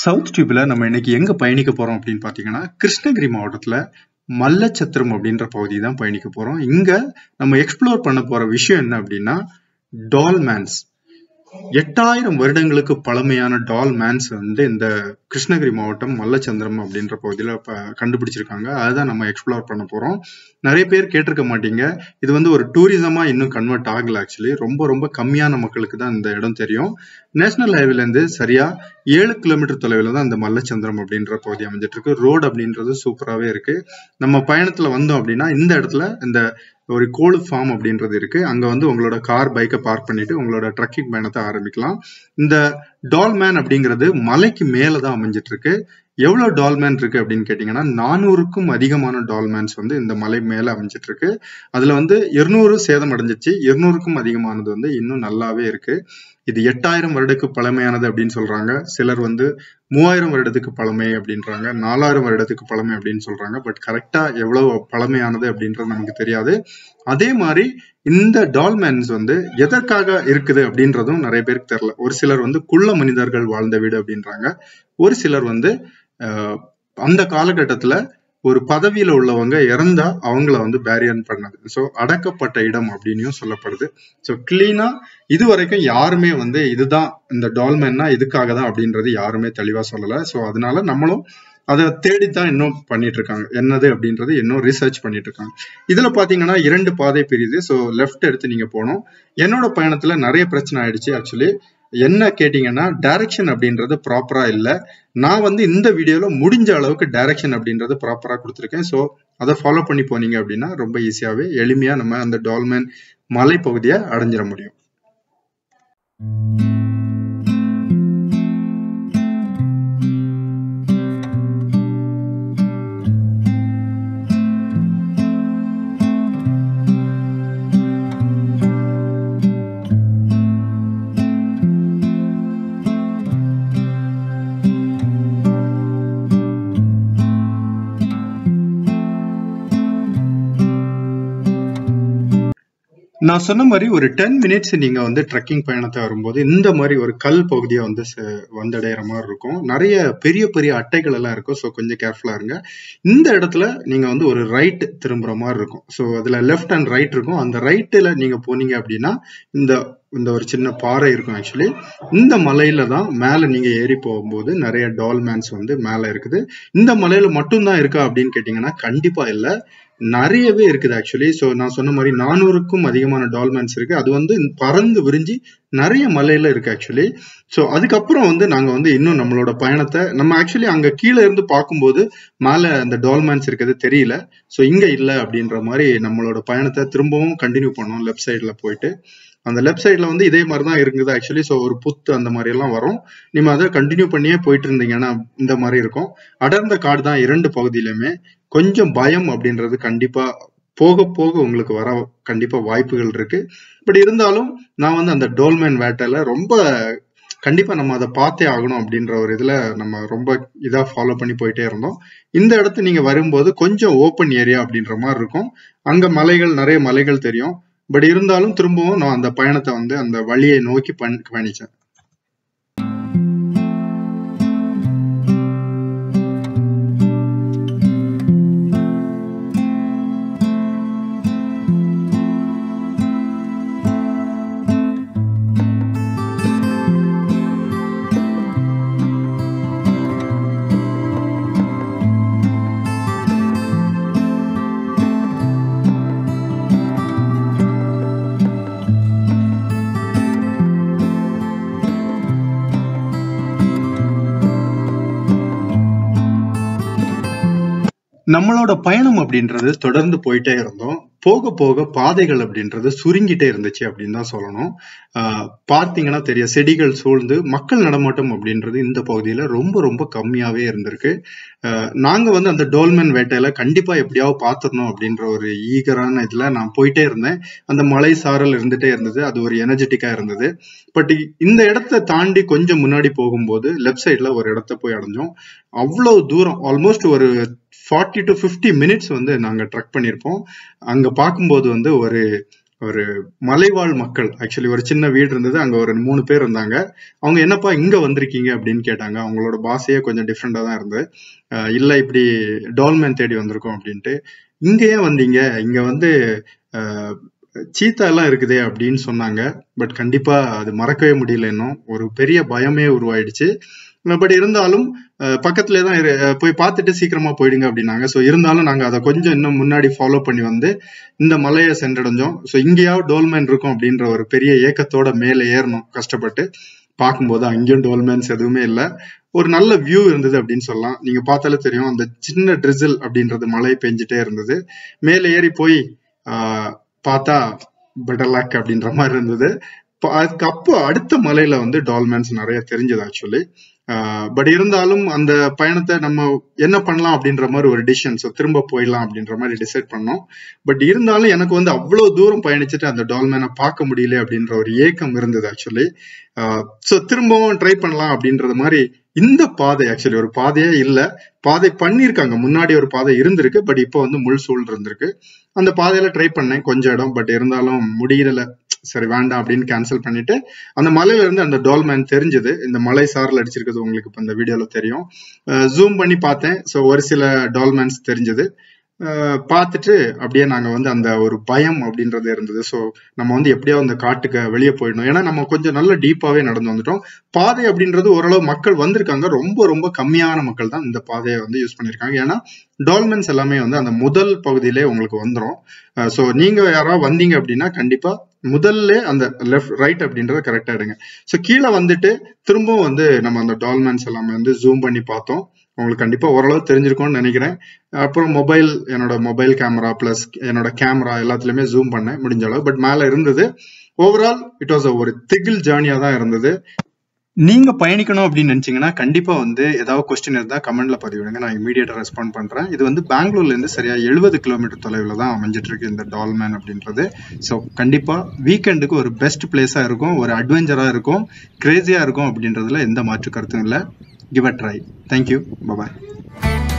south டியூப்ல நம்ம இன்னைக்கு எங்க பயணிக்க போறோம் அப்படின்னு பாத்தீங்கன்னா கிருஷ்ணகிரி மாவட்டத்துல மல்லச்சத்திரம் அப்படின்ற பகுதி தான் பயணிக்க போறோம் இங்க நம்ம எக்ஸ்ப்ளோர் பண்ண போற விஷயம் என்ன அப்படின்னா டால்மேன்ஸ் எட்டாயிரம் வருடங்களுக்கு பழமையான டால் மேன்ஸ் வந்து இந்த கிருஷ்ணகிரி மாவட்டம் மல்லச்சந்திரம் அப்படின்ற பகுதியில் கண்டுபிடிச்சிருக்காங்க அதுதான் நம்ம எக்ஸ்ப்ளோர் பண்ண போறோம் நிறைய பேர் கேட்டிருக்க மாட்டீங்க இது வந்து ஒரு டூரிசமா இன்னும் கன்வெர்ட் ஆகல ஆக்சுவலி ரொம்ப ரொம்ப கம்மியான மக்களுக்கு தான் இந்த இடம் தெரியும் நேஷனல் ஹைவேல இருந்து சரியா ஏழு கிலோமீட்டர் தொலைவில் தான் இந்த மல்லச்சந்திரம் அப்படின்ற பகுதி அமைஞ்சிட்டு இருக்கு ரோடு அப்படின்றது சூப்பராகவே இருக்கு நம்ம பயணத்துல வந்தோம் அப்படின்னா இந்த இடத்துல இந்த ஒரு கோழு ஃபார்ம் அப்படின்றது இருக்கு அங்க வந்து உங்களோட கார் பைக்கை பார்க் பண்ணிட்டு உங்களோட ட்ரக்கிங் பயணத்தை ஆரம்பிக்கலாம் இந்த டால்மேன் அப்படிங்கிறது மலைக்கு மேல தான் அமைஞ்சிட்டு இருக்கு எவ்வளவு டால்மேன் இருக்கு அப்படின்னு கேட்டீங்கன்னா நானூறுக்கும் அதிகமான டால்மேன்ஸ் வந்து இந்த மலை மேல அமைஞ்சிட்டு இருக்கு அதுல வந்து இருநூறு சேதம் அடைஞ்சிச்சு இருநூறுக்கும் அதிகமானது வந்து இன்னும் நல்லாவே இருக்கு இது எட்டாயிரம் வருடத்துக்கு பழமையானது அப்படின்னு சொல்றாங்க சிலர் வந்து மூவாயிரம் வருடத்துக்கு பழமை அப்படின்றாங்க நாலாயிரம் வருடத்துக்கு பழமை அப்படின்னு சொல்றாங்க பட் கரெக்டா எவ்வளவு பழமையானது அப்படின்றது நமக்கு தெரியாது அதே மாதிரி இந்த டால்மேன்ஸ் வந்து எதற்காக இருக்குது அப்படின்றதும் நிறைய பேருக்கு தெரியல ஒரு சிலர் வந்து குள்ள மனிதர்கள் வாழ்ந்த வீடு அப்படின்றாங்க ஒரு சிலர் வந்து அந்த காலகட்டத்துல ஒரு பதவியில உள்ளவங்க இறந்தா அவங்கள வந்து பேரியன் பண்ணது ஸோ அடக்கப்பட்ட இடம் அப்படின்னும் சொல்லப்படுது ஸோ கிளீனா இது வரைக்கும் யாருமே வந்து இதுதான் இந்த டால்மேன்னா இதுக்காக தான் அப்படின்றது யாருமே தெளிவா சொல்லல ஸோ அதனால நம்மளும் அதை தேடித்தான் இன்னும் பண்ணிட்டு இருக்காங்க என்னது அப்படின்றது இன்னும் ரிசர்ச் பண்ணிட்டு இருக்காங்க இதுல பாத்தீங்கன்னா இரண்டு பாதை பிரியுது ஸோ லெஃப்ட் எடுத்து நீங்க போனோம் என்னோட பயணத்துல நிறைய பிரச்சனை ஆயிடுச்சு ஆக்சுவலி என்ன கேட்டீங்கன்னா டைரக்ஷன் அப்படின்றது ப்ராப்பரா இல்லை நான் வந்து இந்த வீடியோல முடிஞ்ச அளவுக்கு டைரக்ஷன் அப்படின்றது ப்ராப்பரா கொடுத்துருக்கேன் ஸோ அதை ஃபாலோ பண்ணி போனீங்க அப்படின்னா ரொம்ப ஈஸியாவே எளிமையா நம்ம அந்த டால்மேன் மலைப்பகுதியை அடைஞ்சிட முடியும் நான் சொன்ன மாதிரி ஒரு டென் மினிட்ஸ் நீங்க வந்து ட்ரெக்கிங் பயணத்தை வரும்போது இந்த மாதிரி ஒரு கல் பகுதியை வந்து வந்தடைகிற மாதிரி இருக்கும் நிறைய பெரிய பெரிய அட்டைகள் எல்லாம் இருக்கும் ஸோ கொஞ்சம் கேர்ஃபுல்லா இருங்க இந்த இடத்துல நீங்க வந்து ஒரு ரைட் திரும்புற மாதிரி இருக்கும் ஸோ அதுல லெஃப்ட் அண்ட் ரைட் இருக்கும் அந்த ரைட்டில் நீங்க போனீங்க அப்படின்னா இந்த இந்த ஒரு சின்ன பாறை இருக்கும் ஆக்சுவலி இந்த மலையில தான் மேல நீங்க ஏறி போகும்போது நிறைய டால்மேன்ஸ் வந்து மேல இருக்குது இந்த மலையில மட்டும்தான் இருக்கா அப்படின்னு கேட்டீங்கன்னா கண்டிப்பா இல்லை நிறையவே இருக்குது ஆக்சுவலி ஸோ நான் சொன்ன மாதிரி நானூறுக்கும் அதிகமான டால்மேன்ஸ் இருக்கு அது வந்து பறந்து விரிஞ்சு நிறைய மலையில இருக்கு ஆக்சுவலி ஸோ அதுக்கப்புறம் வந்து நாங்க வந்து இன்னும் நம்மளோட பயணத்தை நம்ம ஆக்சுவலி அங்க கீழே இருந்து பார்க்கும்போது மேல அந்த டால்மேன்ஸ் இருக்கிறது தெரியல ஸோ இங்க இல்லை அப்படின்ற மாதிரி நம்மளோட பயணத்தை திரும்பவும் கண்டினியூ பண்ணோம் லெஃப்ட் சைட்ல போயிட்டு அந்த லெஃப்ட் சைட்ல வந்து இதே மாதிரி தான் இருக்குது ஆக்சுவலி ஸோ ஒரு புத்து அந்த மாதிரி எல்லாம் வரும் நீங்க அதை கண்டினியூ பண்ணியே போயிட்டு இருந்தீங்கன்னா இந்த மாதிரி இருக்கும் அடர்ந்த காடு தான் இரண்டு பகுதியிலுமே கொஞ்சம் பயம் அப்படின்றது கண்டிப்பா போக போக உங்களுக்கு வர கண்டிப்பா வாய்ப்புகள் இருக்கு பட் இருந்தாலும் நான் வந்து அந்த டோல்மேன் வேட்டையில ரொம்ப கண்டிப்பா நம்ம அதை பார்த்தே ஆகணும் அப்படின்ற ஒரு இதுல நம்ம ரொம்ப இதா ஃபாலோ பண்ணி போயிட்டே இருந்தோம் இந்த இடத்து நீங்க வரும்போது கொஞ்சம் ஓப்பன் ஏரியா அப்படின்ற மாதிரி இருக்கும் அங்க மலைகள் நிறைய மலைகள் தெரியும் பட் இருந்தாலும் திரும்பவும் நான் அந்த பயணத்தை வந்து அந்த வழியை நோக்கி பயணிச்சேன் நம்மளோட பயணம் அப்படின்றது தொடர்ந்து போயிட்டே இருந்தோம் போக போக பாதைகள் அப்படின்றது சுருங்கிட்டே இருந்துச்சு அப்படின்னு தான் சொல்லணும் பார்த்தீங்கன்னா தெரிய செடிகள் சூழ்ந்து மக்கள் நடமாட்டம் அப்படின்றது இந்த பகுதியில ரொம்ப ரொம்ப கம்மியாவே இருந்திருக்கு நாங்க வந்து அந்த டோல்மென் வேட்டையில கண்டிப்பா எப்படியாவது பார்த்துடணும் அப்படின்ற ஒரு ஈகரான இதுல நான் போயிட்டே இருந்தேன் அந்த மலை சாரல் இருந்துட்டே இருந்தது அது ஒரு எனர்ஜெட்டிக்கா இருந்தது பட் இந்த இடத்த தாண்டி கொஞ்சம் முன்னாடி போகும்போது லெஃப்ட் சைட்ல ஒரு இடத்த போய் அடைஞ்சோம் அவ்வளவு தூரம் ஆல்மோஸ்ட் ஒரு ஃபார்ட்டி டு ஃபிஃப்டி மினிட்ஸ் வந்து நாங்க ட்ரக் பண்ணியிருப்போம் அங்க பார்க்கும்போது வந்து ஒரு ஒரு மலைவாழ் மக்கள் ஆக்சுவலி ஒரு சின்ன வீடு இருந்தது அங்க ஒரு மூணு பேர் இருந்தாங்க அவங்க என்னப்பா இங்க வந்திருக்கீங்க அப்படின்னு கேட்டாங்க அவங்களோட பாஷையே கொஞ்சம் டிஃப்ரெண்டா தான் இருந்தது அஹ் இல்ல இப்படி டால்மேன் தேடி வந்திருக்கோம் அப்படின்ட்டு இங்க ஏன் வந்தீங்க இங்க வந்து அஹ், சீத்தா எல்லாம் இருக்குதே அப்படின்னு சொன்னாங்க பட் கண்டிப்பா அது மறக்கவே முடியல இன்னும் ஒரு பெரிய பயமே உருவாயிடுச்சு பட் இருந்தாலும் அஹ், பக்கத்துலயே தான் இரு- அஹ், போய் பார்த்துட்டு சீக்கிரமா போயிடுங்க அப்படின்னாங்க ஸோ இருந்தாலும் நாங்க அதை கொஞ்சம் இன்னும் முன்னாடி ஃபாலோ பண்ணி வந்து இந்த மலையை சென்றடைஞ்சோம் ஸோ இங்கேயாவது டோல்மேன் இருக்கும் அப்படின்ற ஒரு பெரிய ஏக்கத்தோட மேலே ஏறணும் கஷ்டப்பட்டு பார்க்கும்போது அங்கேயும் டோல்மேன்ஸ் எதுவுமே இல்லை ஒரு நல்ல வியூ இருந்தது அப்படின்னு சொல்லலாம் நீங்க பார்த்தாலே தெரியும் அந்த சின்ன ட்ரிசில் அப்படின்றது மழை பெஞ்சிட்டே இருந்தது மேலே ஏறி போய் ஆஹ், பார்த்தா பெட்டர் லக் அப்படின்ற மாதிரி இருந்தது ப- அதுக்கு அப்போ அடுத்த மலையில வந்து டால்மேன்ஸ் நிறைய தெரிஞ்சது ஆக்சுவலி பட் இருந்தாலும் அந்த பயணத்தை நம்ம என்ன பண்ணலாம் அப்படின்ற மாதிரி ஒரு டிசிஷன் ஸோ திரும்ப போயிடலாம் அப்படின்ற மாதிரி டிசைட் பண்ணோம் பட் இருந்தாலும் எனக்கு வந்து அவ்வளவு தூரம் பயணிச்சுட்டு அந்த டால்மேனை பார்க்க முடியல அப்படின்ற ஒரு ஏக்கம் இருந்தது ஆக்சுவலி ஸோ திரும்பவும் ட்ரை பண்ணலாம் அப்படின்றது மாதிரி இந்த பாதை ஆக்சுவலி ஒரு பாதையே இல்ல பாதை பண்ணியிருக்காங்க முன்னாடி ஒரு பாதை இருந்திருக்கு பட் இப்போ வந்து முள் சூழ் இருந்திருக்கு அந்த பாதையில ட்ரை பண்ணேன் கொஞ்சம் இடம் பட் இருந்தாலும் முடியல சரி வேண்டாம் அப்படின்னு கேன்சல் பண்ணிட்டு அந்த மலையில இருந்து அந்த டால்மேன் தெரிஞ்சது இந்த மலை சாரல் அடிச்சிருக்கிறது உங்களுக்கு இப்போ இந்த வீடியோல தெரியும் ஜூம் பண்ணி பார்த்தேன் ஸோ ஒரு சில டால்மேன்ஸ் தெரிஞ்சது அஹ் பார்த்துட்டு அப்படியே நாங்க வந்து அந்த ஒரு பயம் அப்படின்றது இருந்தது ஸோ நம்ம வந்து எப்படியோ அந்த காட்டுக்கு வெளியே போயிடணும் ஏன்னா நம்ம கொஞ்சம் நல்ல டீப்பாவே நடந்து வந்துட்டோம் பாதை அப்படின்றது ஓரளவு மக்கள் வந்திருக்காங்க ரொம்ப ரொம்ப கம்மியான மக்கள் தான் இந்த பாதையை வந்து யூஸ் பண்ணியிருக்காங்க ஏன்னா டால்மென்ஸ் எல்லாமே வந்து அந்த முதல் பகுதியிலே உங்களுக்கு வந்துடும் ஸோ நீங்க யாராவது வந்தீங்க அப்படின்னா கண்டிப்பா முதல்ல அந்த லெஃப்ட் ரைட் அப்படின்றத கரெக்டா எடுங்க ஸோ கீழே வந்துட்டு திரும்பவும் வந்து நம்ம அந்த டால்மென்ஸ் எல்லாமே வந்து ஜூம் பண்ணி பார்த்தோம் உங்களுக்கு கண்டிப்பா ஓரளவு தெரிஞ்சிருக்கும்னு நினைக்கிறேன் அப்புறம் மொபைல் என்னோட மொபைல் கேமரா பிளஸ் என்னோட கேமரா எல்லாத்துலயுமே ஜூம் பண்ணேன் முடிஞ்ச அளவு பட் மேல இருந்தது ஓவரால் இட் வாஸ் ஒரு திகில் ஜேர்னியா தான் இருந்தது நீங்க பயணிக்கணும் அப்படின்னு நினைச்சீங்கன்னா கண்டிப்பா வந்து ஏதாவது கொஸ்டின் இருந்தா கமெண்ட்ல பதிவிடுங்க நான் இமீடியட்டா ரெஸ்பாண்ட் பண்றேன் இது வந்து பெங்களூர்ல இருந்து சரியா எழுபது கிலோமீட்டர் தொலைவில் தான் அமைஞ்சிட்டு இருக்கு இந்த டால்மேன் அப்படின்றது ஸோ கண்டிப்பா வீக்கெண்டுக்கு ஒரு பெஸ்ட் பிளேஸா இருக்கும் ஒரு அட்வென்ச்சரா இருக்கும் கிரேசியா இருக்கும் அப்படின்றதுல எந்த மாற்று கருத்தும் இல்லை give a try thank you bye bye